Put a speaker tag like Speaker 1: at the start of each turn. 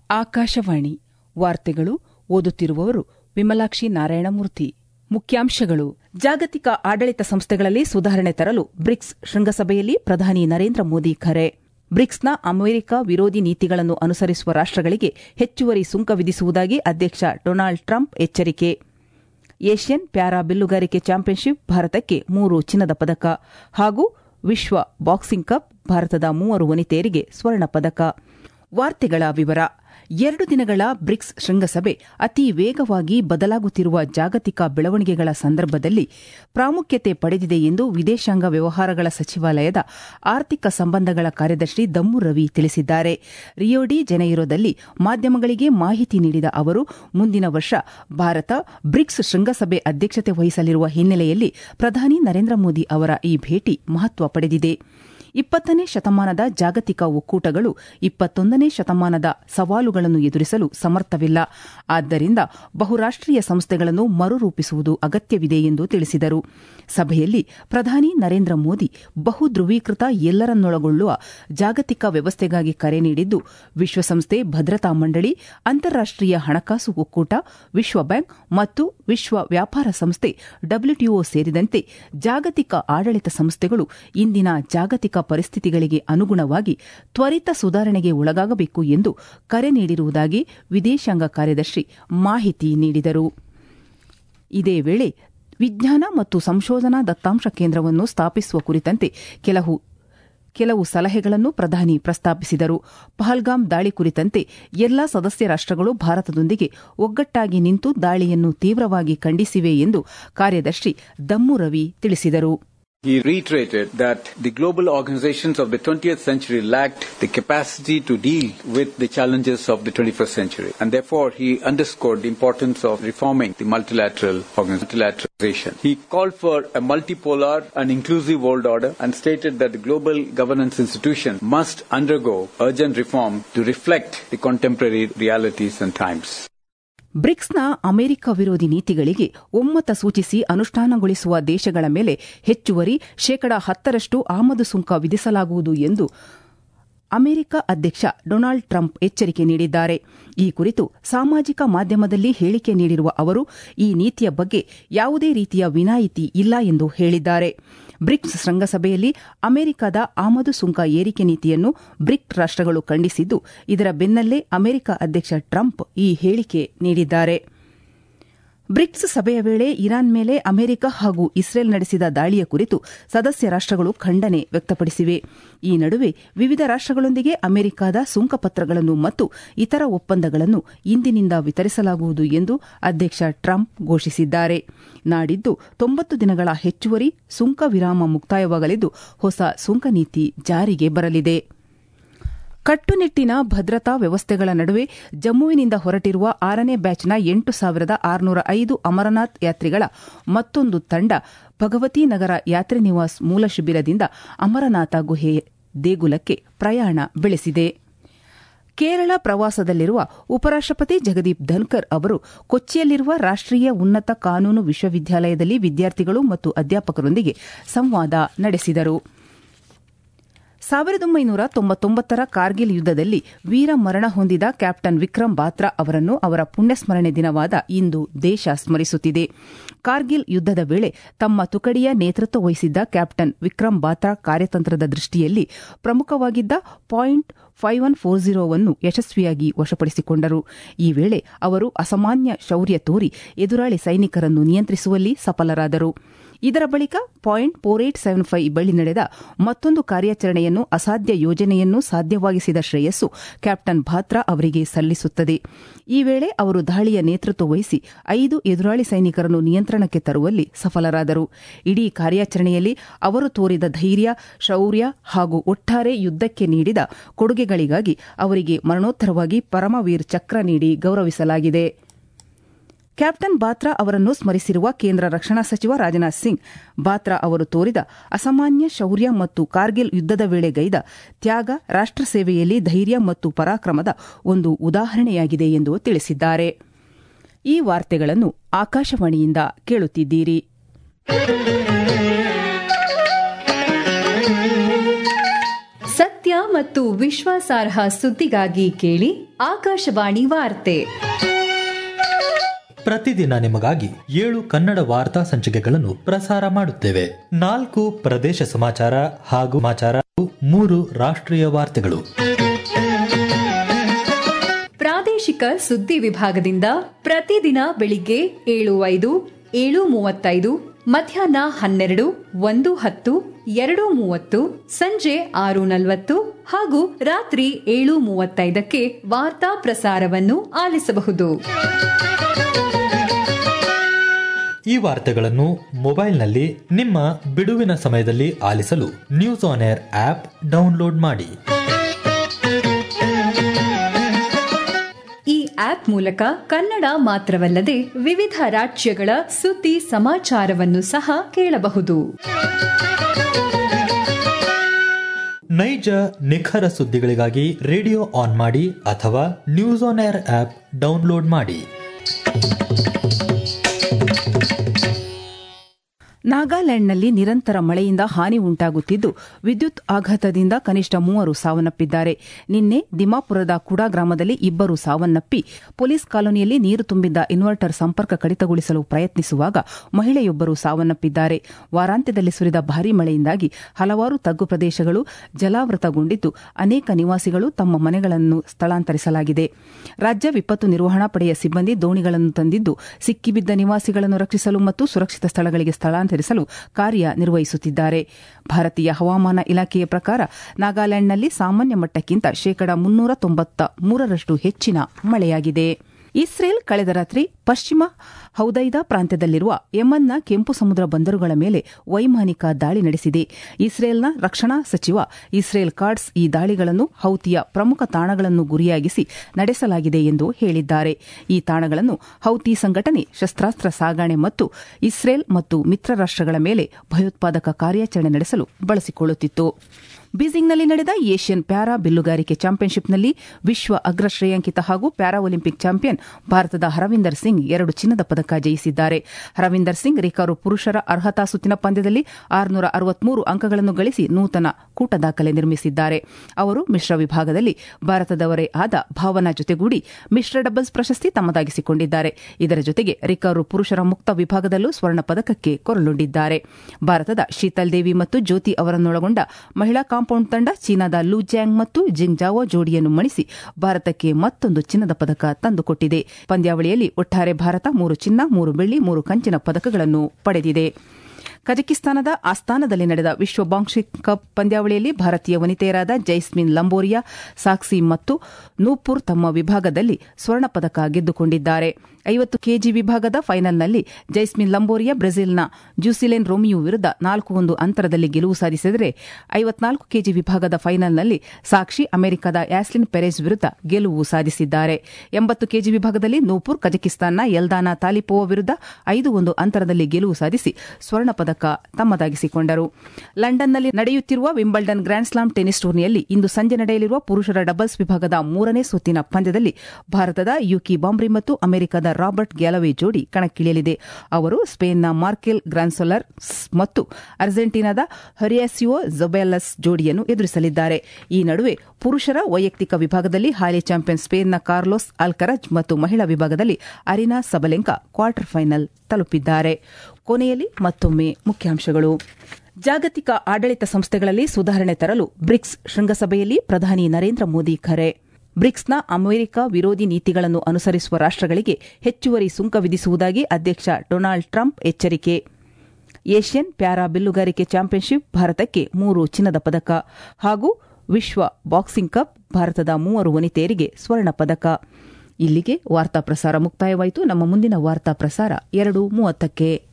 Speaker 1: ಆಕಾಶವಾಣಿ ವಾರ್ತೆಗಳು ಓದುತ್ತಿರುವವರು ವಿಮಲಾಕ್ಷಿ ನಾರಾಯಣಮೂರ್ತಿ ಮುಖ್ಯಾಂಶಗಳು ಜಾಗತಿಕ ಆಡಳಿತ ಸಂಸ್ಥೆಗಳಲ್ಲಿ ಸುಧಾರಣೆ ತರಲು ಬ್ರಿಕ್ಸ್ ಶೃಂಗಸಭೆಯಲ್ಲಿ ಪ್ರಧಾನಿ ನರೇಂದ್ರ ಮೋದಿ ಕರೆ ಬ್ರಿಕ್ಸ್ನ ಅಮೆರಿಕ ವಿರೋಧಿ ನೀತಿಗಳನ್ನು ಅನುಸರಿಸುವ ರಾಷ್ಟಗಳಿಗೆ ಹೆಚ್ಚುವರಿ ಸುಂಕ ವಿಧಿಸುವುದಾಗಿ ಅಧ್ಯಕ್ಷ ಡೊನಾಲ್ಡ್ ಟ್ರಂಪ್ ಎಚ್ಚರಿಕೆ ಏಷ್ಯನ್ ಪ್ಯಾರಾ ಬಿಲ್ಲುಗಾರಿಕೆ ಚಾಂಪಿಯನ್ಶಿಪ್ ಭಾರತಕ್ಕೆ ಮೂರು ಚಿನ್ನದ ಪದಕ ಹಾಗೂ ವಿಶ್ವ ಬಾಕ್ಸಿಂಗ್ ಕಪ್ ಭಾರತದ ಮೂವರು ವನಿತೆಯರಿಗೆ ಸ್ವರ್ಣ ಪದಕ ವಾರ್ತೆಗಳ ವಿವರ ಎರಡು ದಿನಗಳ ಬ್ರಿಕ್ಸ್ ಶೃಂಗಸಭೆ ಅತಿ ವೇಗವಾಗಿ ಬದಲಾಗುತ್ತಿರುವ ಜಾಗತಿಕ ಬೆಳವಣಿಗೆಗಳ ಸಂದರ್ಭದಲ್ಲಿ ಪ್ರಾಮುಖ್ಯತೆ ಪಡೆದಿದೆ ಎಂದು ವಿದೇಶಾಂಗ ವ್ಯವಹಾರಗಳ ಸಚಿವಾಲಯದ ಆರ್ಥಿಕ ಸಂಬಂಧಗಳ ಕಾರ್ಯದರ್ಶಿ ದಮ್ಮು ರವಿ ತಿಳಿಸಿದ್ದಾರೆ ರಿಯೋಡಿ ಜನೈರೋದಲ್ಲಿ ಮಾಧ್ಯಮಗಳಿಗೆ ಮಾಹಿತಿ ನೀಡಿದ ಅವರು ಮುಂದಿನ ವರ್ಷ ಭಾರತ ಬ್ರಿಕ್ಸ್ ಶೃಂಗಸಭೆ ಅಧ್ಯಕ್ಷತೆ ವಹಿಸಲಿರುವ ಹಿನ್ನೆಲೆಯಲ್ಲಿ ಪ್ರಧಾನಿ ನರೇಂದ್ರ ಮೋದಿ ಅವರ ಈ ಭೇಟಿ ಮಹತ್ವ ಪಡೆದಿದೆ ಇಪ್ಪತ್ತನೇ ಶತಮಾನದ ಜಾಗತಿಕ ಒಕ್ಕೂಟಗಳು ಇಪ್ಪತ್ತೊಂದನೇ ಶತಮಾನದ ಸವಾಲುಗಳನ್ನು ಎದುರಿಸಲು ಸಮರ್ಥವಿಲ್ಲ ಆದ್ದರಿಂದ ಬಹುರಾಷ್ಟೀಯ ಸಂಸ್ಥೆಗಳನ್ನು ಮರುರೂಪಿಸುವುದು ಅಗತ್ಯವಿದೆ ಎಂದು ತಿಳಿಸಿದರು ಸಭೆಯಲ್ಲಿ ಪ್ರಧಾನಿ ನರೇಂದ್ರ ಮೋದಿ ಬಹು ಧ್ರುವೀಕೃತ ಎಲ್ಲರನ್ನೊಳಗೊಳ್ಳುವ ಜಾಗತಿಕ ವ್ಯವಸ್ಥೆಗಾಗಿ ಕರೆ ನೀಡಿದ್ದು ವಿಶ್ವಸಂಸ್ಥೆ ಭದ್ರತಾ ಮಂಡಳಿ ಅಂತಾರಾಷ್ಟೀಯ ಹಣಕಾಸು ಒಕ್ಕೂಟ ವಿಶ್ವ ಬ್ಯಾಂಕ್ ಮತ್ತು ವಿಶ್ವ ವ್ಯಾಪಾರ ಸಂಸ್ಥೆ ಡಬ್ಲ್ಯೂಟಿಒ ಸೇರಿದಂತೆ ಜಾಗತಿಕ ಆಡಳಿತ ಸಂಸ್ಥೆಗಳು ಇಂದಿನ ಜಾಗತಿಕ ಪರಿಸ್ಥಿತಿಗಳಿಗೆ ಅನುಗುಣವಾಗಿ ತ್ವರಿತ ಸುಧಾರಣೆಗೆ ಒಳಗಾಗಬೇಕು ಎಂದು ಕರೆ ನೀಡಿರುವುದಾಗಿ ವಿದೇಶಾಂಗ ಕಾರ್ಯದರ್ಶಿ ಮಾಹಿತಿ ನೀಡಿದರು ಇದೇ ವೇಳೆ ವಿಜ್ಞಾನ ಮತ್ತು ಸಂಶೋಧನಾ ದತ್ತಾಂಶ ಕೇಂದ್ರವನ್ನು ಸ್ಥಾಪಿಸುವ ಕುರಿತಂತೆ ಕೆಲವು ಕೆಲವು ಸಲಹೆಗಳನ್ನು ಪ್ರಧಾನಿ ಪ್ರಸ್ತಾಪಿಸಿದರು ಪಹಲ್ಗಾಮ್ ದಾಳಿ ಕುರಿತಂತೆ ಎಲ್ಲಾ ಸದಸ್ಯ ರಾಷ್ಟಗಳು ಭಾರತದೊಂದಿಗೆ ಒಗ್ಗಟ್ಟಾಗಿ ನಿಂತು ದಾಳಿಯನ್ನು ತೀವ್ರವಾಗಿ ಖಂಡಿಸಿವೆ ಎಂದು ಕಾರ್ಯದರ್ಶಿ ದಮ್ಮು ರವಿ ತಿಳಿಸಿದರು
Speaker 2: He reiterated that the global organizations of the 20th century lacked the capacity to deal with the challenges of the 21st century. And therefore, he underscored the importance of reforming the multilateral multilateralization. He called for a multipolar and inclusive world order and stated that the global governance institution must undergo urgent reform to reflect the contemporary realities and times.
Speaker 1: ಬ್ರಿಕ್ಸ್ನ America ವಿರೋಧಿ ನೀತಿಗಳಿಗೆ ಒಮ್ಮತ ಸೂಚಿಸಿ ಅನುಷ್ಠಾನಗೊಳಿಸುವ ದೇಶಗಳ ಮೇಲೆ ಹೆಚ್ಚುವರಿ ಶೇಕಡ ಹತ್ತರಷ್ಟು ಆಮದು ಸುಂಕ ವಿಧಿಸಲಾಗುವುದು ಎಂದು ಅಮೆರಿಕ ಅಧ್ಯಕ್ಷ ಡೊನಾಲ್ಡ್ ಟ್ರಂಪ್ ಎಚ್ಚರಿಕೆ ನೀಡಿದ್ದಾರೆ ಈ ಕುರಿತು ಸಾಮಾಜಿಕ ಮಾಧ್ಯಮದಲ್ಲಿ ಹೇಳಿಕೆ ನೀಡಿರುವ ಅವರು ಈ ನೀತಿಯ ಬಗ್ಗೆ ಯಾವುದೇ ರೀತಿಯ ವಿನಾಯಿತಿ ಇಲ್ಲ ಎಂದು ಹೇಳಿದ್ದಾರೆ ಬ್ರಿಕ್ಸ್ ಶೃಂಗಸಭೆಯಲ್ಲಿ ಅಮೆರಿಕದ ಆಮದು ಸುಂಕ ಏರಿಕೆ ನೀತಿಯನ್ನು ಬ್ರಿಕ್ ರಾಷ್ಟಗಳು ಖಂಡಿಸಿದ್ದು ಇದರ ಬೆನ್ನಲ್ಲೇ ಅಮೆರಿಕ ಅಧ್ಯಕ್ಷ ಟ್ರಂಪ್ ಈ ಹೇಳಿಕೆ ನೀಡಿದ್ದಾರೆ ಬ್ರಿಕ್ಸ್ ಸಭೆಯ ವೇಳೆ ಇರಾನ್ ಮೇಲೆ ಅಮೆರಿಕ ಹಾಗೂ ಇಸ್ರೇಲ್ ನಡೆಸಿದ ದಾಳಿಯ ಕುರಿತು ಸದಸ್ಯ ರಾಷ್ಟಗಳು ಖಂಡನೆ ವ್ಯಕ್ತಪಡಿಸಿವೆ ಈ ನಡುವೆ ವಿವಿಧ ರಾಷ್ಟಗಳೊಂದಿಗೆ ಅಮೆರಿಕದ ಸುಂಕಪತ್ರಗಳನ್ನು ಮತ್ತು ಇತರ ಒಪ್ಪಂದಗಳನ್ನು ಇಂದಿನಿಂದ ವಿತರಿಸಲಾಗುವುದು ಎಂದು ಅಧ್ಯಕ್ಷ ಟ್ರಂಪ್ ಘೋಷಿಸಿದ್ದಾರೆ ನಾಡಿದ್ದು ತೊಂಬತ್ತು ದಿನಗಳ ಹೆಚ್ಚುವರಿ ಸುಂಕ ವಿರಾಮ ಮುಕ್ತಾಯವಾಗಲಿದ್ದು ಹೊಸ ಸುಂಕ ನೀತಿ ಜಾರಿಗೆ ಬರಲಿದೆ ಕಟ್ಟುನಿಟ್ಟಿನ ಭದ್ರತಾ ವ್ಯವಸ್ಥೆಗಳ ನಡುವೆ ಜಮ್ಮುವಿನಿಂದ ಹೊರಟಿರುವ ಆರನೇ ಬ್ಯಾಚ್ನ ಎಂಟು ಸಾವಿರದ ಆರುನೂರ ಐದು ಅಮರನಾಥ್ ಯಾತ್ರಿಗಳ ಮತ್ತೊಂದು ತಂಡ ಭಗವತಿ ನಗರ ಯಾತ್ರಿ ನಿವಾಸ್ ಮೂಲ ಶಿಬಿರದಿಂದ ಅಮರನಾಥ ಗುಹೆ ದೇಗುಲಕ್ಕೆ ಪ್ರಯಾಣ ಬೆಳೆಸಿದೆ ಕೇರಳ ಪ್ರವಾಸದಲ್ಲಿರುವ ಉಪರಾಷ್ಟಪತಿ ಜಗದೀಪ್ ಧನ್ಕರ್ ಅವರು ಕೊಚ್ಚಿಯಲ್ಲಿರುವ ರಾಷ್ಟೀಯ ಉನ್ನತ ಕಾನೂನು ವಿಶ್ವವಿದ್ಯಾಲಯದಲ್ಲಿ ವಿದ್ಯಾರ್ಥಿಗಳು ಮತ್ತು ಅಧ್ಯಾಪಕರೊಂದಿಗೆ ಸಂವಾದ ನಡೆಸಿದರು ಸಾವಿರದ ಒಂಬೈನೂರ ತೊಂಬತ್ತೊಂಬತ್ತರ ಕಾರ್ಗಿಲ್ ಯುದ್ದದಲ್ಲಿ ವೀರ ಮರಣ ಹೊಂದಿದ ಕ್ಯಾಪ್ಟನ್ ವಿಕ್ರಮ್ ಬಾತ್ರಾ ಅವರನ್ನು ಅವರ ಪುಣ್ಯಸ್ಮರಣೆ ದಿನವಾದ ಇಂದು ದೇಶ ಸ್ಮರಿಸುತ್ತಿದೆ ಕಾರ್ಗಿಲ್ ಯುದ್ದದ ವೇಳೆ ತಮ್ಮ ತುಕಡಿಯ ನೇತೃತ್ವ ವಹಿಸಿದ್ದ ಕ್ಯಾಪ್ಟನ್ ವಿಕ್ರಮ್ ಬಾತ್ರಾ ಕಾರ್ಯತಂತ್ರದ ದೃಷ್ಟಿಯಲ್ಲಿ ಪ್ರಮುಖವಾಗಿದ್ದ ಪಾಯಿಂಟ್ ಫೈವ್ ಒನ್ ಫೋರ್ ಝೀರೋವನ್ನು ಯಶಸ್ವಿಯಾಗಿ ವಶಪಡಿಸಿಕೊಂಡರು ಈ ವೇಳೆ ಅವರು ಅಸಾಮಾನ್ಯ ಶೌರ್ಯ ತೋರಿ ಎದುರಾಳಿ ಸೈನಿಕರನ್ನು ನಿಯಂತ್ರಿಸುವಲ್ಲಿ ಸಫಲರಾದರು ಇದರ ಬಳಿಕ point four eight seven five ಬಳಿ ನಡೆದ ಮತ್ತೊಂದು ಕಾರ್ಯಾಚರಣೆಯನ್ನು ಅಸಾಧ್ಯ ಯೋಜನೆಯನ್ನು ಸಾಧ್ಯವಾಗಿಸಿದ ಶ್ರೇಯಸ್ಸು ಕ್ಯಾಪ್ಟನ್ ಭಾತ್ರಾ ಅವರಿಗೆ ಸಲ್ಲಿಸುತ್ತದೆ ಈ ವೇಳೆ ಅವರು ದಾಳಿಯ ನೇತೃತ್ವ ವಹಿಸಿ ಐದು ಎದುರಾಳಿ ಸೈನಿಕರನ್ನು ನಿಯಂತ್ರಣಕ್ಕೆ ತರುವಲ್ಲಿ ಸಫಲರಾದರು ಇಡೀ ಕಾರ್ಯಾಚರಣೆಯಲ್ಲಿ ಅವರು ತೋರಿದ ಧೈರ್ಯ ಶೌರ್ಯ ಹಾಗೂ ಒಟ್ಟಾರೆ ಯುದ್ದಕ್ಕೆ ನೀಡಿದ ಕೊಡುಗೆಗಳಿಗಾಗಿ ಅವರಿಗೆ ಮರಣೋತ್ತರವಾಗಿ ಪರಮವೀರ್ ಚಕ್ರ ನೀಡಿ ಗೌರವಿಸಲಾಗಿದೆ ಕ್ಯಾಪ್ಟನ್ ಬಾತ್ರಾ ಅವರನ್ನು ಸ್ಮರಿಸಿರುವ ಕೇಂದ್ರ ರಕ್ಷಣಾ ಸಚಿವ ರಾಜನಾಥ್ ಸಿಂಗ್ ಬಾತ್ರಾ ಅವರು ತೋರಿದ ಅಸಾಮಾನ್ಯ ಶೌರ್ಯ ಮತ್ತು ಕಾರ್ಗಿಲ್ ಯುದ್ದದ ವೇಳೆ ಗೈದ ತ್ಯಾಗ ರಾಷ್ಟ ಸೇವೆಯಲ್ಲಿ ಧೈರ್ಯ ಮತ್ತು ಪರಾಕ್ರಮದ ಒಂದು ಉದಾಹರಣೆಯಾಗಿದೆ ಎಂದು ತಿಳಿಸಿದ್ದಾರೆ ಈ ವಾರ್ತೆಗಳನ್ನು ಆಕಾಶವಾಣಿಯಿಂದ ಕೇಳುತ್ತಿದ್ದೀರಿ
Speaker 3: ಸತ್ಯ ಸತ್ಯ ಮತ್ತು ವಿಶ್ವಾಸಾರ್ಹ ಸುದ್ದಿಗಾಗಿ ಕೇಳಿ ಆಕಾಶವಾಣಿ ವಾರ್ತೆ
Speaker 4: ಪ್ರತಿದಿನ ನಿಮಗಾಗಿ ಏಳು ಕನ್ನಡ ವಾರ್ತಾ ಸಂಚಿಕೆಗಳನ್ನು ಪ್ರಸಾರ ಮಾಡುತ್ತೇವೆ ನಾಲ್ಕು ಪ್ರದೇಶ ಸಮಾಚಾರ ಹಾಗೂ ಸಮಾಚಾರ ಮೂರು ರಾಷ್ಟ್ರೀಯ ವಾರ್ತೆಗಳು
Speaker 3: ಪ್ರಾದೇಶಿಕ ಸುದ್ದಿ ವಿಭಾಗದಿಂದ ಪ್ರತಿದಿನ ಬೆಳಿಗ್ಗೆ ಏಳು ಐದು ಏಳು ಮೂವತ್ತೈದು ಮಧ್ಯಾಹ್ನ ಹನ್ನೆರಡು ಒಂದು ಹತ್ತು ಎರಡು ಮೂವತ್ತು ಸಂಜೆ ಆರು ನಲವತ್ತು ಹಾಗೂ ರಾತ್ರಿ ಏಳು ಮೂವತ್ತೈದಕ್ಕೆ ವಾರ್ತಾ ಪ್ರಸಾರವನ್ನು ಆಲಿಸಬಹುದು
Speaker 4: ಈ ವಾರ್ತೆಗಳನ್ನು ಮೊಬೈಲ್ನಲ್ಲಿ ನಿಮ್ಮ ಬಿಡುವಿನ ಸಮಯದಲ್ಲಿ ಆಲಿಸಲು news on air app download ಮಾಡಿ
Speaker 3: ಈ ಆಪ್ ಮೂಲಕ ಕನ್ನಡ ಮಾತ್ರವಲ್ಲದೆ ವಿವಿಧ ರಾಜ್ಯಗಳ ಸುದ್ದಿ ಸಮಾಚಾರವನ್ನು ಸಹ ಕೇಳಬಹುದು
Speaker 4: ನೈಜ ನಿಖರ ಸುದ್ದಿಗಳಿಗಾಗಿ ರೇಡಿಯೋ ಆನ್ ಮಾಡಿ ಅಥವಾ news on air app download ಮಾಡಿ
Speaker 1: ನಾಗಾಲ್ಯಾಂಡ್ನಲ್ಲಿ ನಿರಂತರ ಮಳೆಯಿಂದ ಹಾನಿ ಉಂಟಾಗುತ್ತಿದ್ದು ವಿದ್ಯುತ್ ಆಘಾತದಿಂದ ಕನಿಷ್ಠ ಮೂವರು ಸಾವನ್ನಪ್ಪಿದ್ದಾರೆ ನಿನ್ನೆ ದಿಮಾಪುರದ ಕುಡಾ ಗ್ರಾಮದಲ್ಲಿ ಇಬ್ಬರು ಸಾವನ್ನಪ್ಪಿ ಪೊಲೀಸ್ ಕಾಲೋನಿಯಲ್ಲಿ ನೀರು ತುಂಬಿದ್ದ ಇನ್ವರ್ಟರ್ ಸಂಪರ್ಕ ಕಡಿತಗೊಳಿಸಲು ಪ್ರಯತ್ನಿಸುವಾಗ ಮಹಿಳೆಯೊಬ್ಬರು ಸಾವನ್ನಪ್ಪಿದ್ದಾರೆ ವಾರಾಂತ್ಯದಲ್ಲಿ ಸುರಿದ ಭಾರೀ ಮಳೆಯಿಂದಾಗಿ ಹಲವಾರು ತಗ್ಗು ಪ್ರದೇಶಗಳು ಜಲಾವೃತಗೊಂಡಿದ್ದು ಅನೇಕ ನಿವಾಸಿಗಳು ತಮ್ಮ ಮನೆಗಳನ್ನು ಸ್ಥಳಾಂತರಿಸಲಾಗಿದೆ ರಾಜ್ಯ ವಿಪತ್ತು ನಿರ್ವಹಣಾ ಪಡೆಯ ಸಿಬ್ಬಂದಿ ದೋಣಿಗಳನ್ನು ತಂದಿದ್ದು ಸಿಕ್ಕಿಬಿದ್ದ ನಿವಾಸಿಗಳನ್ನು ರಕ್ಷಿಸಲು ಮತ್ತು ಸುರಕ್ಷಿತ ಸ್ಥಳಗಳಿಗೆ ಸ್ಥಳಾಂತರಿಸಲು ಕಾರ್ಯ ನಿರ್ವಹಿಸುತ್ತಿದ್ದಾರೆ ಭಾರತೀಯ ಹವಾಮಾನ ಇಲಾಖೆಯ ಪ್ರಕಾರ ನಾಗಾಲ್ಯಾಂಡ್ನಲ್ಲಿ ಸಾಮಾನ್ಯ ಮಟ್ಟಕ್ಕಿಂತ ಶೇಕಡ ಮುನ್ನೂರ ತೊಂಬತ್ತ ಮೂರರಷ್ಟು ಹೆಚ್ಚಿನ ಮಳೆಯಾಗಿದೆ ಇಸ್ರೇಲ್ ಕಳೆದ ರಾತ್ರಿ ಪಶ್ಚಿಮ ಹೌದೈದಾ ಪ್ರಾಂತ್ಯದಲ್ಲಿರುವ ಯಮನ್ನ ಕೆಂಪು ಸಮುದ್ರ ಬಂದರುಗಳ ಮೇಲೆ ವೈಮಾನಿಕ ದಾಳಿ ನಡೆಸಿದೆ ಇಸ್ರೇಲ್ನ ರಕ್ಷಣಾ ಸಚಿವ ಇಸ್ರೇಲ್ ಕಾರ್ಡ್ಸ್ ಈ ದಾಳಿಗಳನ್ನು ಹೌತಿಯ ಪ್ರಮುಖ ತಾಣಗಳನ್ನು ಗುರಿಯಾಗಿಸಿ ನಡೆಸಲಾಗಿದೆ ಎಂದು ಹೇಳಿದ್ದಾರೆ ಈ ತಾಣಗಳನ್ನು ಹೌತಿ ಸಂಘಟನೆ ಶಸ್ತ್ರಾಸ್ತ್ರ ಸಾಗಣೆ ಮತ್ತು ಇಸ್ರೇಲ್ ಮತ್ತು ಮಿತ್ರ ರಾಷ್ಟಗಳ ಮೇಲೆ ಭಯೋತ್ಪಾದಕ ಕಾರ್ಯಾಚರಣೆ ನಡೆಸಲು ಬಳಸಿಕೊಳ್ಳುತ್ತಿತ್ತು ಬೀಜಿಂಗ್ನಲ್ಲಿ ನಡೆದ ಏಷ್ಯನ್ ಪ್ಯಾರಾ ಬಿಲ್ಲುಗಾರಿಕೆ ಚಾಂಪಿಯನ್ಶಿಪ್ನಲ್ಲಿ ವಿಶ್ವ ಅಗ್ರ ಶ್ರೇಯಾಂಕಿತ ಹಾಗೂ ಪ್ಯಾರಾ ಒಲಿಂಪಿಕ್ ಚಾಂಪಿಯನ್ ಭಾರತದ ಹರವಿಂದರ್ ಸಿಂಗ್ ಎರಡು ಚಿನ್ನದ ಪದಕ ಜಯಿಸಿದ್ದಾರೆ ಹರವಿಂದರ್ ಸಿಂಗ್ ರಿಕಾರು ಪುರುಷರ ಅರ್ಹತಾ ಸುತ್ತಿನ ಪಂದ್ಯದಲ್ಲಿ ಆರುನೂರ ಅರವತ್ಮೂರು ಅಂಕಗಳನ್ನು ಗಳಿಸಿ ನೂತನ ಕೂಟ ದಾಖಲೆ ನಿರ್ಮಿಸಿದ್ದಾರೆ ಅವರು ಮಿಶ್ರ ವಿಭಾಗದಲ್ಲಿ ಭಾರತದವರೇ ಆದ ಭಾವನಾ ಜೊತೆಗೂಡಿ ಮಿಶ್ರ ಡಬಲ್ಸ್ ಪ್ರಶಸ್ತಿ ತಮ್ಮದಾಗಿಸಿಕೊಂಡಿದ್ದಾರೆ ಇದರ ಜೊತೆಗೆ ರಿಕಾರು ಪುರುಷರ ಮುಕ್ತ ವಿಭಾಗದಲ್ಲೂ ಸ್ವರ್ಣ ಪದಕಕ್ಕೆ ಕೊರಲೊಡ್ಡಿದ್ದಾರೆ ಭಾರತದ ಶೀತಲ್ ದೇವಿ ಮತ್ತು ಜ್ಯೋತಿ ಅವರನ್ನೊಳಗೊಂಡ ಮಹಿಳಾ ಕಾಂಪೌಂಡ್ ತಂಡ ಚೀನಾದ ಲೂ ಜ್ಯಾಂಗ್ ಮತ್ತು ಜಿಂಗ್ಜಾವೋ ಜೋಡಿಯನ್ನು ಮಣಿಸಿ ಭಾರತಕ್ಕೆ ಮತ್ತೊಂದು ಚಿನ್ನದ ಪದಕ ತಂದುಕೊಟ್ಟಿದೆ ಪಂದ್ಯಾವಳಿಯಲ್ಲಿ ಒಟ್ಟಾರೆ ಭಾರತ ಮೂರು ಚಿನ್ನ ಮೂರು ಬೆಳ್ಳಿ ಮೂರು ಕಂಚಿನ ಪದಕಗಳನ್ನು ಪಡೆದಿದೆ ಕಜಕಿಸ್ತಾನದ ಆಸ್ಥಾನದಲ್ಲಿ ನಡೆದ ವಿಶ್ವ ಬಾಕ್ಸಿಂಗ್ ಕಪ್ ಪಂದ್ಯಾವಳಿಯಲ್ಲಿ ಭಾರತೀಯ ವನಿತೆಯರಾದ ಜೈಸ್ಮಿನ್ ಲಂಬೋರಿಯಾ ಸಾಕ್ಸಿ ಮತ್ತು ನೂಪುರ್ ತಮ್ಮ ವಿಭಾಗದಲ್ಲಿ ಸ್ವರ್ಣ ಪದಕ ಗೆದ್ದುಕೊಂಡಿದ್ದಾರೆ ಐವತ್ತು ಕೆಜಿ ವಿಭಾಗದ ಫೈನಲ್ನಲ್ಲಿ ಜೈಸ್ಮಿನ್ ಲಂಬೋರಿಯಾ ಬ್ರೆಜಿಲ್ನ ಜ್ಯೂಸಿಲೆನ್ ರೋಮಿಯೋ ವಿರುದ್ಧ ನಾಲ್ಕು ಒಂದು ಅಂತರದಲ್ಲಿ ಗೆಲುವು ಸಾಧಿಸಿದರೆ ಐವತ್ನಾಲ್ಕು ಕೆಜಿ ವಿಭಾಗದ ಫೈನಲ್ನಲ್ಲಿ ಸಾಕ್ಷಿ ಅಮೆರಿಕದ ಯಾಸ್ಲಿನ್ ಪೆರೆಸ್ ವಿರುದ್ಧ ಗೆಲುವು ಸಾಧಿಸಿದ್ದಾರೆ ಎಂಬತ್ತು ಕೆಜಿ ವಿಭಾಗದಲ್ಲಿ ನೂಪುರ್ ಕಜಕಿಸ್ತಾನ್ನ ಎಲ್ದಾನಾ ತಾಲಿಪೋವ ವಿರುದ್ಧ ಐದು ಒಂದು ಅಂತರದಲ್ಲಿ ಗೆಲುವು ಸಾಧಿಸಿ ಸ್ವರ್ಣ ಪದಕ ತಮ್ಮದಾಗಿಸಿಕೊಂಡರು ಲಂಡನ್ನಲ್ಲಿ ನಡೆಯುತ್ತಿರುವ ವಿಂಬಲ್ಡನ್ ಗ್ರ್ಯಾಂಡ್ ಸ್ಲಾಮ್ ಟೆನಿಸ್ ಟೂರ್ನಿಯಲ್ಲಿ ಇಂದು ಸಂಜೆ ನಡೆಯಲಿರುವ ಪುರುಷರ ಡಬಲ್ಸ್ ವಿಭಾಗದ ಮೂರನೇ ಸುತ್ತಿನ ಪಂದ್ಯದಲ್ಲಿ ಭಾರತದ ಯುಕಿ ಬಾಂಬ್ರಿ ಮತ್ತು ಅಮೆರಿಕದ ರಾಬರ್ಟ್ ಗ್ಯಾಲವೆ ಜೋಡಿ ಕಣಕ್ಕಿಳಿಯಲಿದೆ ಅವರು ಸ್ಪೇನ್ನ ಮಾರ್ಕೆಲ್ ಗ್ರಾನ್ಸೊಲರ್ ಮತ್ತು ಅರ್ಜೆಂಟೀನಾದ ಹರಿಯಾಸಿಯೋ ಜೊಬೆಲಸ್ ಜೋಡಿಯನ್ನು ಎದುರಿಸಲಿದ್ದಾರೆ ಈ ನಡುವೆ ಪುರುಷರ ವೈಯಕ್ತಿಕ ವಿಭಾಗದಲ್ಲಿ ಹಾಲಿ ಚಾಂಪಿಯನ್ ಸ್ಪೇನ್ನ ಕಾರ್ಲೋಸ್ ಅಲ್ಕರಜ್ ಮತ್ತು ಮಹಿಳಾ ವಿಭಾಗದಲ್ಲಿ ಅರಿನಾ ಸಬಲೆಂಕಾ ಕ್ವಾರ್ಟರ್ ಫೈನಲ್ ತಲುಪಿದ್ದಾರೆ ಕೊನೆಯಲ್ಲಿ ಮತ್ತೊಮ್ಮೆ ಮುಖ್ಯಾಂಶಗಳು ಜಾಗತಿಕ ಆಡಳಿತ ಸಂಸ್ಥೆಗಳಲ್ಲಿ ಸುಧಾರಣೆ ತರಲು ಬ್ರಿಕ್ಸ್ ಶೃಂಗಸಭೆಯಲ್ಲಿ ಪ್ರಧಾನಿ ನರೇಂದ್ರ ಮೋದಿ ಕರೆ ಬ್ರಿಕ್ಸ್ನ ಅಮೆರಿಕ ವಿರೋಧಿ ನೀತಿಗಳನ್ನು ಅನುಸರಿಸುವ ರಾಷ್ಟಗಳಿಗೆ ಹೆಚ್ಚುವರಿ ಸುಂಕ ವಿಧಿಸುವುದಾಗಿ ಅಧ್ಯಕ್ಷ ಡೊನಾಲ್ಡ್ ಟ್ರಂಪ್ ಎಚ್ಚರಿಕೆ ಏಷ್ಯನ್ ಪ್ಯಾರಾ ಬಿಲ್ಲುಗಾರಿಕೆ ಚಾಂಪಿಯನ್ಶಿಪ್ ಭಾರತಕ್ಕೆ ಮೂರು ಚಿನ್ನದ ಪದಕ ಹಾಗೂ ವಿಶ್ವ ಬಾಕ್ಸಿಂಗ್ ಕಪ್ ಭಾರತದ ಮೂವರು ವನಿತೆಯರಿಗೆ ಸ್ವರ್ಣ ಪದಕ ಇಲ್ಲಿಗೆ ವಾರ್ತಾ ಪ್ರಸಾರ ಮುಕ್ತಾಯವಾಯಿತು ನಮ್ಮ ಮುಂದಿನ ವಾರ್ತಾ ಪ್ರಸಾರ ಎರಡು ಮೂವತ್ತಕ್ಕೆ